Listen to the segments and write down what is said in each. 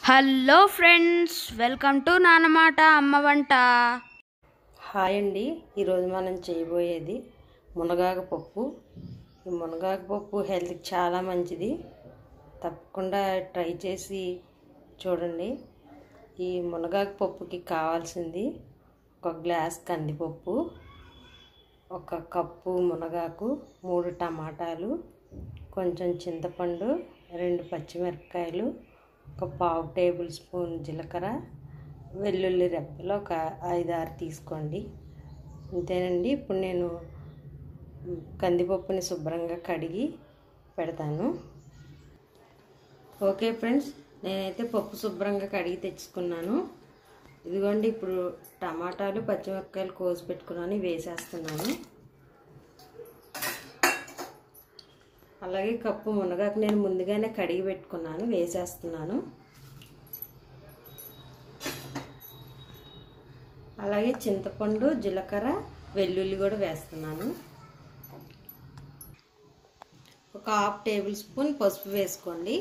hello friends welcome to నాన్నమాట అమ్మ వంట హాయ్ అండి ఈరోజు మనం చేయబోయేది మునగాకు పప్పు ఈ మునగాకు పప్పు హెల్త్కి చాలా మంచిది తప్పకుండా ట్రై చేసి చూడండి ఈ మునగాకు పప్పుకి కావాల్సింది ఒక గ్లాస్ కందిపప్పు ఒక కప్పు మునగాకు మూడు టమాటాలు కొంచెం చింతపండు రెండు పచ్చిమిరపకాయలు ఒక పావు టేబుల్ స్పూన్ జీలకర్ర వెల్లుల్లి రెప్పలు ఒక ఐదు ఆరు తీసుకోండి అంతేనండి ఇప్పుడు నేను కందిపప్పుని శుభ్రంగా కడిగి పెడతాను ఓకే ఫ్రెండ్స్ నేనైతే పప్పు శుభ్రంగా కడిగి తెచ్చుకున్నాను ఇదిగోండి ఇప్పుడు టమాటాలు పచ్చిమిరపకాయలు కోసి పెట్టుకున్నాను వేసేస్తున్నాను అలాగే కప్పు మునగాకు నేను ముందుగానే కడిగి పెట్టుకున్నాను వేసేస్తున్నాను అలాగే చింతపండు జీలకర్ర వెల్లుల్లి కూడా వేస్తున్నాను ఒక హాఫ్ టేబుల్ స్పూన్ పసుపు వేసుకోండి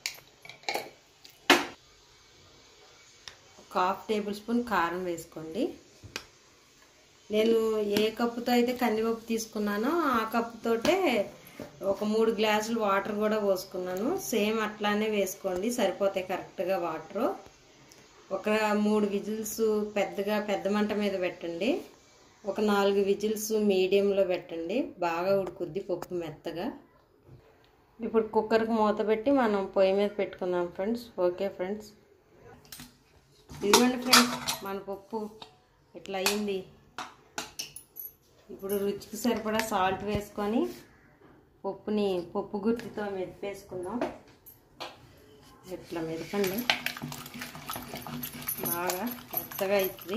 ఒక హాఫ్ టేబుల్ స్పూన్ కారం వేసుకోండి నేను ఏ కప్పుతో అయితే కందిపప్పు తీసుకున్నానో ఆ కప్పుతోటే ఒక మూడు గ్లాసులు వాటర్ కూడా పోసుకున్నాను సేమ్ అట్లానే వేసుకోండి సరిపోతాయి కరెక్ట్గా వాటరు ఒక మూడు విజిల్స్ పెద్దగా పెద్ద మంట మీద పెట్టండి ఒక నాలుగు విజిల్స్ మీడియంలో పెట్టండి బాగా ఉడుకుద్ది పప్పు మెత్తగా ఇప్పుడు కుక్కర్కి మూత పెట్టి మనం పొయ్యి మీద పెట్టుకుందాం ఫ్రెండ్స్ ఓకే ఫ్రెండ్స్ ఇదిగోండి ఫ్రెండ్స్ మన పప్పు ఇట్లా అయ్యింది ఇప్పుడు రుచికి సరిపడా సాల్ట్ వేసుకొని పప్పుని పప్పు గుత్తితో మెదిపేసుకుందాం ఇట్లా మెదపండి బాగా మెత్తగా అవుతుంది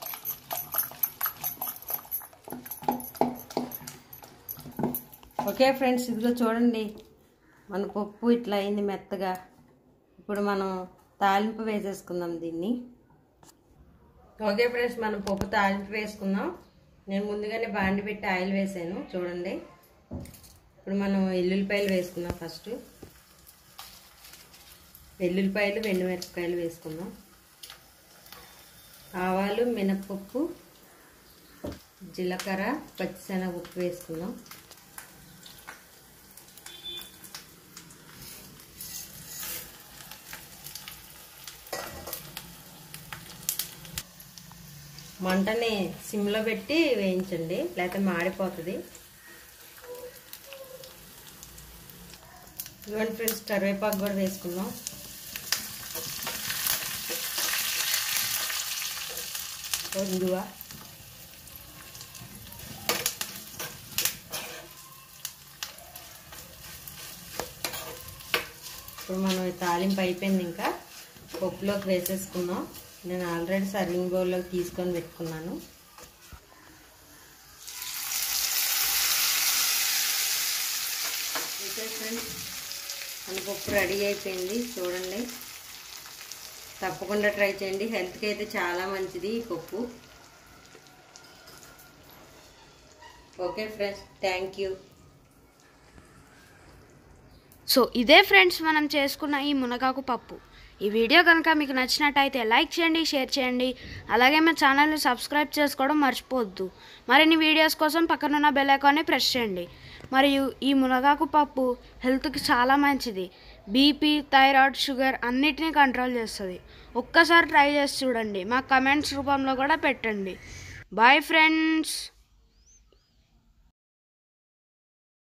ఓకే ఫ్రెండ్స్ ఇదిగో చూడండి మన పప్పు ఇట్లా అయింది మెత్తగా ఇప్పుడు మనం తాలింపు వేసేసుకుందాం దీన్ని ఓకే ఫ్రెండ్స్ మనం పప్పు తాలింపు వేసుకుందాం నేను ముందుగానే బాండి పెట్టి ఆయిల్ వేసాను చూడండి ఇప్పుడు మనం ఎల్లుల్లిపాయలు వేసుకుందాం ఫస్ట్ వెల్లుల్లిపాయలు మిరపకాయలు వేసుకుందాం ఆవాలు మినప్పప్పు జీలకర్ర పచ్చిశనగపప్పు వేసుకుందాం మంటని సిమ్లో పెట్టి వేయించండి లేకపోతే మాడిపోతుంది ఇవ్వండి ఫ్రెండ్స్ కరివేపాకు కూడా వేసుకుందాం ఇందువ ఇప్పుడు మనం తాలింపు అయిపోయింది ఇంకా పప్పులోకి వేసేసుకుందాం నేను ఆల్రెడీ సర్వింగ్ బౌల్లోకి తీసుకొని పెట్టుకున్నాను ఓకే ఫ్రెండ్స్ మన పప్పు రెడీ అయిపోయింది చూడండి తప్పకుండా ట్రై చేయండి హెల్త్కి అయితే చాలా మంచిది ఈ పప్పు okay friends thank you so ఇదే ఫ్రెండ్స్ మనం చేసుకున్న ఈ మునగాకు పప్పు ఈ వీడియో కనుక మీకు నచ్చినట్టయితే లైక్ చేయండి షేర్ చేయండి అలాగే మా ఛానల్ని సబ్స్క్రైబ్ చేసుకోవడం మర్చిపోవద్దు మరిన్ని వీడియోస్ కోసం పక్కనున్న బెల్ ఐకాన్ని ప్రెస్ చేయండి మరియు ఈ మునగాకు పప్పు హెల్త్కి చాలా మంచిది బీపీ థైరాయిడ్ షుగర్ అన్నిటినీ కంట్రోల్ చేస్తుంది ఒక్కసారి ట్రై చేసి చూడండి మా కమెంట్స్ రూపంలో కూడా పెట్టండి బాయ్ ఫ్రెండ్స్